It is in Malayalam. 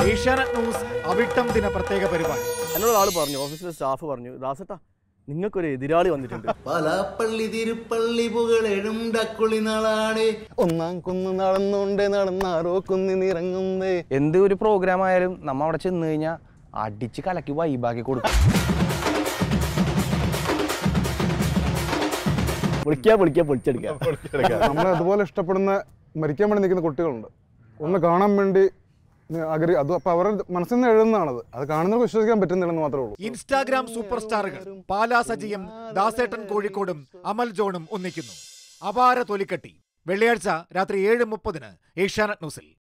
ഏഷ്യാനെറ്റ് ന്യൂസ് അവിട്ടം ദിന പ്രത്യേക പരിപാടി എന്നോട് ആൾ പറഞ്ഞു ഓഫീസിലെ സ്റ്റാഫ് പറഞ്ഞു ദാസേട്ടാ നിങ്ങൾക്കൊരു എതിരാളി വന്നിട്ടുണ്ട് പലാപ്പള്ളി തിരുപ്പള്ളി പുകളെഴും ഡക്കുളി നാളാണ് ഒന്നാം കുന്ന് നടന്നുകൊണ്ട് നടന്നാറോ കുന്നി നിറങ്ങുന്നേ എന്ത് ഒരു പ്രോഗ്രാം ആയാലും നമ്മ അവിടെ ചെന്ന് കഴിഞ്ഞാൽ അടിച്ച് കലക്കി വൈബാക്കി കൊടുക്കും വിളിക്കുക വിളിക്കുക പൊളിച്ചെടുക്കുക നമ്മളെ അതുപോലെ ഇഷ്ടപ്പെടുന്ന മരിക്കാൻ വേണ്ടി നിൽക്കുന്ന കുട്ടികളുണ്ട് ഒന്ന് കാണാൻ വേണ്ടി ആഗ്രഹി അത് അപ്പൊ അവരുടെ മനസ്സിൽ നിന്ന് എഴുതുന്നതാണത് അത് കാണുന്നവർക്ക് വിശ്വസിക്കാൻ പറ്റുന്നില്ലെന്ന് മാത്രമേ ഉള്ളൂ ഇൻസ്റ്റാഗ്രാം സൂപ്പർ സ്റ്റാറുകൾ പാലാ സജിയും ദാസേട്ടൻ കോഴിക്കോടും അമൽ ജോണും ഒന്നിക്കുന്നു അപാര തൊലിക്കട്ടി വെള്ളിയാഴ്ച രാത്രി ഏഴ് മുപ്പതിന് ഏഷ്യാനെറ്റ് ന്യൂസിൽ